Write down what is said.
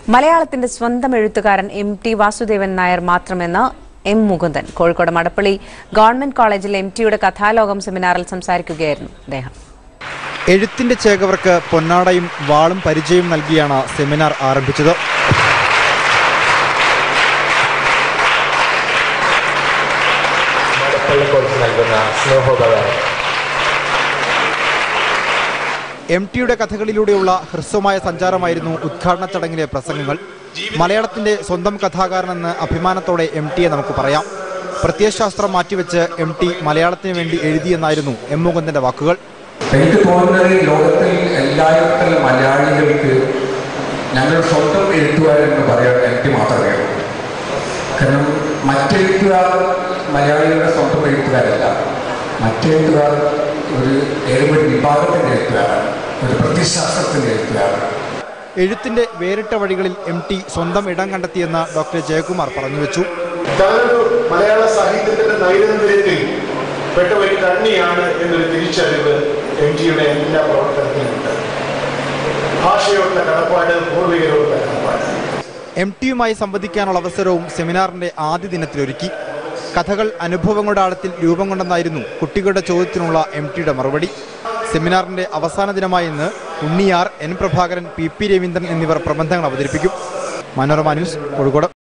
മലയാളത്തിന്റെ സ്വന്തം എഴുത്തുകാരൻ എം ടി വാസുദേവൻ നായർ മാത്രമെന്ന് എം മുകുന്ദൻ കോഴിക്കോട് മടപ്പള്ളി ഗവൺമെന്റ് കോളേജിൽ എം ടിയുടെ കഥാലോകം സെമിനാറിൽ സംസാരിക്കുകയായിരുന്നു അദ്ദേഹം എഴുത്തിന്റെ ചേകവർക്ക് പൊന്നാടയും വാളും പരിചയം നൽകിയാണ് സെമിനാർ ആരംഭിച്ചത് മടപ്പള്ളി കോഴ്സ് നൽകുന്ന സ്നേഹോപകാരം എം ടിയുടെ കഥകളിലൂടെയുള്ള ഹ്രസ്വമായ സഞ്ചാരമായിരുന്നു ഉദ്ഘാടന ചടങ്ങിലെ പ്രസംഗങ്ങൾ മലയാളത്തിന്റെ സ്വന്തം കഥാകാരനെന്ന് അഭിമാനത്തോടെ എം ടിയെ നമുക്ക് പറയാം പ്രത്യയശാസ്ത്രം മാറ്റിവെച്ച് എം ടി മലയാളത്തിന് വേണ്ടി എഴുതിയെന്നായിരുന്നു എം മുകുന്ദന്റെ വാക്കുകൾ എനിക്ക് തോന്നുന്നത് ഈ ലോകത്തിൽ എല്ലായിടത്തുള്ള മലയാളികൾക്ക് ഞങ്ങൾ സ്വന്തം എഴുത്തുകാരെന്ന് പറയാൻ എനിക്ക് മാത്രമേ ഉള്ളൂ കാരണം മറ്റെഴുത്തുകാർ മലയാളികളുടെ സ്വന്തം എഴുത്തുകാരല്ല മറ്റെഴുത്തുകാർ ഒരു ഏതൊരു വിഭാഗത്തിൻ്റെ എഴുത്തുകാരാണ് ഒരു പ്രത്യശാസ്ത്രത്തിൻ്റെ എഴുത്തുകാരാണ് എഴുത്തിന്റെ വേറിട്ട വഴികളിൽ എം ടി സ്വന്തം ഇടം കണ്ടെത്തിയെന്ന് ഡോക്ടർ ജയകുമാർ പറഞ്ഞുവെച്ചു താനൊരു മലയാള സാഹിത്യത്തിന്റെ നൈരന്തര്യത്തിൽ പെട്ട ഒരു കണ്ണിയാണ് എന്നൊരു തിരിച്ചറിവ് എം ജിയുടെ എല്ലാ പ്രവർത്തനത്തിലുണ്ട് ഭാഷയോടുള്ള കടപ്പാട് പൂർവികരോടുള്ള കടപ്പാട് എം ടിയുമായി സംവദിക്കാനുള്ള അവസരവും സെമിനാറിന്റെ ആദ്യ ദിനത്തിലൊരുക്കി കഥകൾ അനുഭവങ്ങളുടെ ആഴത്തിൽ രൂപം കൊണ്ടെന്നായിരുന്നു കുട്ടികളുടെ ചോദ്യത്തിനുള്ള എം ടിയുടെ മറുപടി സെമിനാറിന്റെ അവസാന ദിനമായ ഇന്ന് ഉണ്ണിയാർ N Prabhakaran P P Raveendran എന്നിവർ പ്രബന്ധങ്ങൾ അവതരിപ്പിക്കും മനോരമ ന്യൂസ് കോഴിക്കോട്